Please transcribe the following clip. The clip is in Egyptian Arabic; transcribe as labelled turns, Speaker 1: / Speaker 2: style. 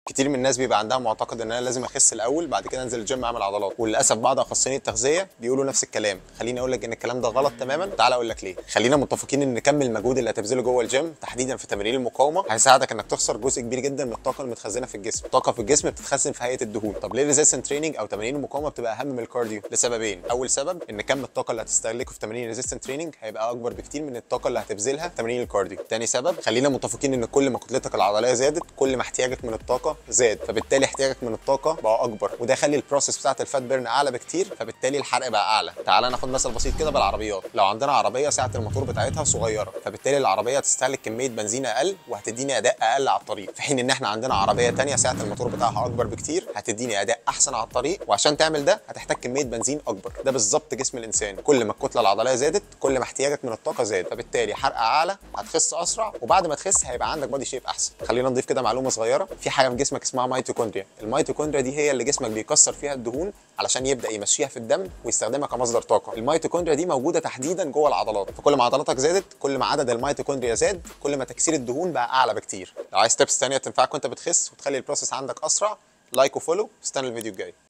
Speaker 1: كتير من الناس بيبقى عندها معتقد ان انا لازم اخس الاول بعد كده انزل الجيم اعمل عضلات وللاسف بعض اخصائيين التغذيه بيقولوا نفس الكلام خليني اقول لك ان الكلام ده غلط تماما تعال اقول لك ليه خلينا متفقين ان كم المجهود اللي هتبذله جوه الجيم تحديدا في تمارين المقاومه هيساعدك انك تخسر جزء كبير جدا من الطاقه المتخزنه في الجسم الطاقه في الجسم بتتخزن في هيئه الدهون طب ليه الريزيستنت تريننج او تمارين المقاومه بتبقى اهم من الكارديو لسببين اول سبب ان كم الطاقه اللي هتستهلكه في تمارين الريزيستنت تريننج هيبقى اكبر بكتير من الطاقه اللي هتبذلها في تمارين الكارديو تاني سبب خلينا متفقين ان كل ما كتلتك العضليه زادت كل ما احتياجك من الطاقه زاد فبالتالي احتياجك من الطاقه بقى اكبر وده يخلي البروسيس بتاعه الفات بيرن اعلى بكتير فبالتالي الحرق بقى اعلى تعال ناخد مثل بسيط كده بالعربيات لو عندنا عربيه سعه الموتور بتاعتها صغيره فبالتالي العربيه هتستهلك كميه بنزين اقل وهتديني اداء اقل على الطريق في حين ان احنا عندنا عربيه تانية سعه الموتور بتاعها اكبر بكتير هتديني اداء احسن على الطريق وعشان تعمل ده هتحتاج كميه بنزين اكبر ده بالظبط جسم الانسان كل ما الكتله العضليه زادت كل ما احتياجك من الطاقه زاد فبالتالي حرق اعلى هتخس اسرع وبعد ما تخس هيبقى عندك بادي شيب احسن خلينا نضيف كده معلومه صغيره في حاجه في جسمك اسمها ميتوكوندريا الميتوكوندريا دي هي اللي جسمك بيكسر فيها الدهون علشان يبدا يمشيها في الدم ويستخدمها كمصدر طاقه الميتوكوندريا دي موجوده تحديدا جوه العضلات فكل ما عضلاتك زادت كل ما عدد الميتوكوندريا زاد كل ما تكسير الدهون بقى اعلى بكتير لو عايز تبس ثانيه تنفعك وانت بتخس وتخلي البروسيس عندك اسرع لايك وفولو استنى الفيديو الجاي